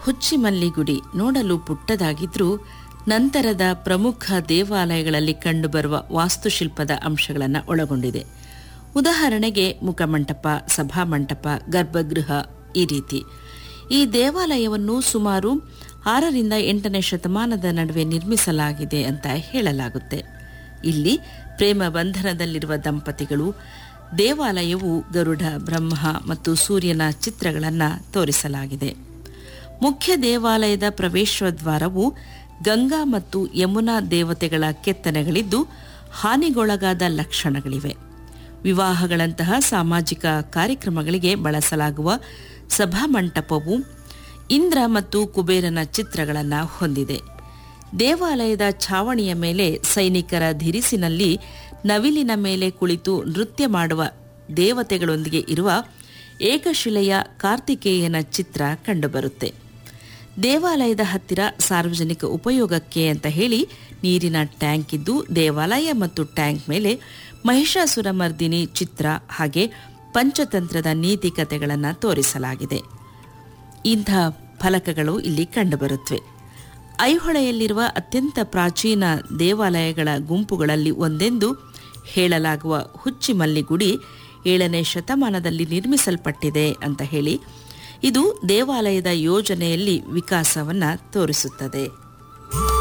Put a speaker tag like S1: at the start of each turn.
S1: ಹುಚ್ಚಿಮಲ್ಲಿಗುಡಿ ನೋಡಲು ಪುಟ್ಟದಾಗಿದ್ರೂ ನಂತರದ ಪ್ರಮುಖ ದೇವಾಲಯಗಳಲ್ಲಿ ಕಂಡುಬರುವ ವಾಸ್ತುಶಿಲ್ಪದ ಅಂಶಗಳನ್ನು ಒಳಗೊಂಡಿದೆ ಉದಾಹರಣೆಗೆ ಮುಖಮಂಟಪ ಸಭಾಮಂಟಪ ಗರ್ಭಗೃಹ ಈ ರೀತಿ ಈ ದೇವಾಲಯವನ್ನು ಸುಮಾರು ಆರರಿಂದ ಎಂಟನೇ ಶತಮಾನದ ನಡುವೆ ನಿರ್ಮಿಸಲಾಗಿದೆ ಅಂತ ಹೇಳಲಾಗುತ್ತೆ ಇಲ್ಲಿ ಪ್ರೇಮ ಬಂಧನದಲ್ಲಿರುವ ದಂಪತಿಗಳು ದೇವಾಲಯವು ಗರುಡ ಬ್ರಹ್ಮ ಮತ್ತು ಸೂರ್ಯನ ಚಿತ್ರಗಳನ್ನು ತೋರಿಸಲಾಗಿದೆ ಮುಖ್ಯ ದೇವಾಲಯದ ಪ್ರವೇಶ ದ್ವಾರವು ಗಂಗಾ ಮತ್ತು ಯಮುನಾ ದೇವತೆಗಳ ಕೆತ್ತನೆಗಳಿದ್ದು ಹಾನಿಗೊಳಗಾದ ಲಕ್ಷಣಗಳಿವೆ ವಿವಾಹಗಳಂತಹ ಸಾಮಾಜಿಕ ಕಾರ್ಯಕ್ರಮಗಳಿಗೆ ಬಳಸಲಾಗುವ ಸಭಾಮಂಟಪವು ಇಂದ್ರ ಮತ್ತು ಕುಬೇರನ ಚಿತ್ರಗಳನ್ನು ಹೊಂದಿದೆ ದೇವಾಲಯದ ಛಾವಣಿಯ ಮೇಲೆ ಸೈನಿಕರ ಧಿರಿಸಿನಲ್ಲಿ ನವಿಲಿನ ಮೇಲೆ ಕುಳಿತು ನೃತ್ಯ ಮಾಡುವ ದೇವತೆಗಳೊಂದಿಗೆ ಇರುವ ಏಕಶಿಲೆಯ ಕಾರ್ತಿಕೇಯನ ಚಿತ್ರ ಕಂಡುಬರುತ್ತೆ ದೇವಾಲಯದ ಹತ್ತಿರ ಸಾರ್ವಜನಿಕ ಉಪಯೋಗಕ್ಕೆ ಅಂತ ಹೇಳಿ ನೀರಿನ ಟ್ಯಾಂಕ್ ಇದ್ದು ದೇವಾಲಯ ಮತ್ತು ಟ್ಯಾಂಕ್ ಮೇಲೆ ಮಹಿಷಾಸುರ ಮರ್ದಿನಿ ಚಿತ್ರ ಹಾಗೆ ಪಂಚತಂತ್ರದ ನೀತಿಕತೆಗಳನ್ನು ತೋರಿಸಲಾಗಿದೆ ಇಂಥ ಫಲಕಗಳು ಇಲ್ಲಿ ಕಂಡುಬರುತ್ತವೆ ಐಹೊಳೆಯಲ್ಲಿರುವ ಅತ್ಯಂತ ಪ್ರಾಚೀನ ದೇವಾಲಯಗಳ ಗುಂಪುಗಳಲ್ಲಿ ಒಂದೆಂದು ಹೇಳಲಾಗುವ ಹುಚ್ಚಿಮಲ್ಲಿಗುಡಿ ಏಳನೇ ಶತಮಾನದಲ್ಲಿ ನಿರ್ಮಿಸಲ್ಪಟ್ಟಿದೆ ಅಂತ ಹೇಳಿ ಇದು ದೇವಾಲಯದ ಯೋಜನೆಯಲ್ಲಿ ವಿಕಾಸವನ್ನು ತೋರಿಸುತ್ತದೆ